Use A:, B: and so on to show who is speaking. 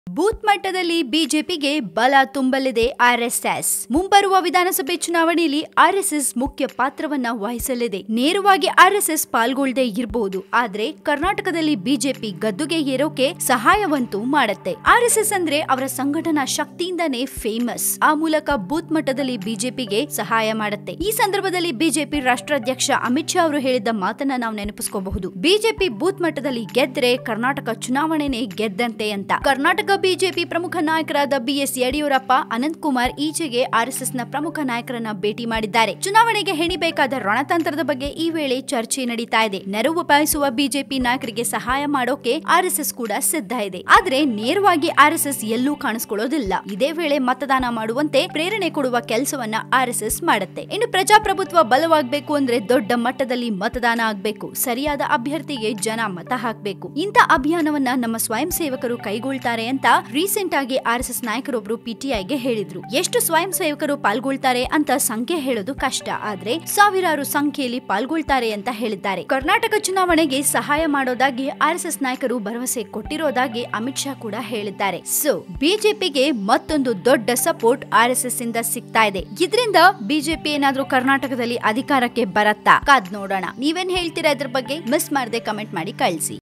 A: booth ಮಟ್ಟದಲ್ಲಿ ಬಿಜೆಪಿಗೆ ಬಲ ತುಂಬಲಿದೆ ಆರ್ಎಸ್ಎಸ್ ಮುಂಬರುವ ವಿಧಾನಸಭೆ ಚುನಾವಣೆಯಲ್ಲಿ ಆರ್ಎಸ್ಎಸ್ ಮುಖ್ಯ ಪಾತ್ರವನ್ನ ವಹಿಸಲಿದೆ ನೇರವಾಗಿ ಆರ್ಎಸ್ಎಸ್ ಪಾಲ್ಗೊಳ್ಳದೆ ಇರಬಹುದು ಆದ್ರೆ ಕರ್ನಾಟಕದಲ್ಲಿ ಬಿಜೆಪಿ ಗದ್ದುಗೆ ಏರೋಕೆ ಸಹಾಯವಂತೂ ಮಾಡತ್ತೆ ಆರ್ಎಸ್ಎಸ್ ಅಂದ್ರೆ ಅವರ ಸಂಘಟನಾ ಶಕ್ತಿಯಿಂದಾನೇ ಫೇಮಸ್ ಆ ಮೂಲಕ ಬೂತ್ ಮಟ್ಟದಲ್ಲಿ ಬಿಜೆಪಿಗೆ ಸಹಾಯ ಮಾಡುತ್ತೆ ಈ ಸಂದರ್ಭದಲ್ಲಿ ಬಿಜೆಪಿ ರಾಷ್ಟ್ರಾಧ್ಯಕ್ಷ ಅಮಿತ್ ಶಾ ಅವರು ಹೇಳಿದ್ದ ಮಾತನ್ನ ನಾವು ನೆನಪಿಸ್ಕೋಬಹುದು ಬಿಜೆಪಿ ಬೂತ್ ಮಟ್ಟದಲ್ಲಿ ಗೆದ್ರೆ ಕರ್ನಾಟಕ ಚುನಾವಣೆನೆ ಗೆದ್ದಂತೆ ಅಂತ ಕರ್ನಾಟಕ ಬಿಜೆಪಿ ಪ್ರಮುಖ ನಾಯಕರಾದ ಬಿಎಸ್ ಯಡಿಯೂರಪ್ಪ ಅನಂತ್ ಕುಮಾರ್ ಈಚೆಗೆ ಆರ್ಎಸ್ಎಸ್ ನ ಪ್ರಮುಖ ನಾಯಕರನ್ನ ಭೇಟಿ ಮಾಡಿದ್ದಾರೆ ಚುನಾವಣೆಗೆ ಹೆಣಿಬೇಕಾದ ರಣತಂತ್ರದ ಬಗ್ಗೆ ಈ ವೇಳೆ ಚರ್ಚೆ ನಡೀತಾ ಇದೆ ನೆರವು ಬಯಸುವ ಬಿಜೆಪಿ ನಾಯಕರಿಗೆ ಸಹಾಯ ಮಾಡೋಕೆ ಆರ್ಎಸ್ಎಸ್ ಕೂಡ ಸಿದ್ಧ ಇದೆ ಆದ್ರೆ ನೇರವಾಗಿ ಆರ್ಎಸ್ಎಸ್ ಎಲ್ಲೂ ಕಾಣಿಸ್ಕೊಳ್ಳೋದಿಲ್ಲ ಇದೇ ವೇಳೆ ಮತದಾನ ಮಾಡುವಂತೆ ಪ್ರೇರಣೆ ಕೊಡುವ ಕೆಲಸವನ್ನ ಆರ್ಎಸ್ಎಸ್ ಮಾಡುತ್ತೆ ಇನ್ನು ಪ್ರಜಾಪ್ರಭುತ್ವ ಬಲವಾಗಬೇಕು ಅಂದ್ರೆ ದೊಡ್ಡ ಮಟ್ಟದಲ್ಲಿ ಮತದಾನ ಆಗ್ಬೇಕು ಸರಿಯಾದ ಅಭ್ಯರ್ಥಿಗೆ ಜನ ಮತ ಹಾಕ್ಬೇಕು ಇಂಥ ಅಭಿಯಾನವನ್ನ ನಮ್ಮ ಸ್ವಯಂ ಸೇವಕರು ಕೈಗೊಳ್ತಾರೆ ಅಂತ ರೀಸೆಂಟ್ ಆಗಿ ಆರ್ಎಸ್ಎಸ್ ನಾಯಕರೊಬ್ರು ಪಿಟಿಐಗೆ ಹೇಳಿದ್ರು ಎಷ್ಟು ಸ್ವಯಂ ಸೇವಕರು ಪಾಲ್ಗೊಳ್ತಾರೆ ಅಂತ ಸಂಖ್ಯೆ ಹೇಳೋದು ಕಷ್ಟ ಆದ್ರೆ ಸಾವಿರಾರು ಸಂಖ್ಯೆಯಲ್ಲಿ ಪಾಲ್ಗೊಳ್ತಾರೆ ಅಂತ ಹೇಳಿದ್ದಾರೆ ಕರ್ನಾಟಕ ಚುನಾವಣೆಗೆ ಸಹಾಯ ಮಾಡೋದಾಗಿ ಆರ್ಎಸ್ಎಸ್ ನಾಯಕರು ಭರವಸೆ ಕೊಟ್ಟಿರೋದಾಗಿ ಅಮಿತ್ ಶಾ ಕೂಡ ಹೇಳಿದ್ದಾರೆ ಸೊ ಬಿಜೆಪಿಗೆ ಮತ್ತೊಂದು ದೊಡ್ಡ ಸಪೋರ್ಟ್ ಆರ್ಎಸ್ಎಸ್ ಇಂದ ಸಿಗ್ತಾ ಇದೆ ಇದರಿಂದ ಬಿಜೆಪಿ ಏನಾದ್ರೂ ಕರ್ನಾಟಕದಲ್ಲಿ ಅಧಿಕಾರಕ್ಕೆ ಬರತ್ತಾ ಕಾದ್ ನೋಡೋಣ ನೀವೇನ್ ಹೇಳ್ತೀರಾ ಇದ್ರ ಬಗ್ಗೆ ಮಿಸ್ ಮಾಡದೆ ಕಮೆಂಟ್ ಮಾಡಿ ಕಳಿಸಿ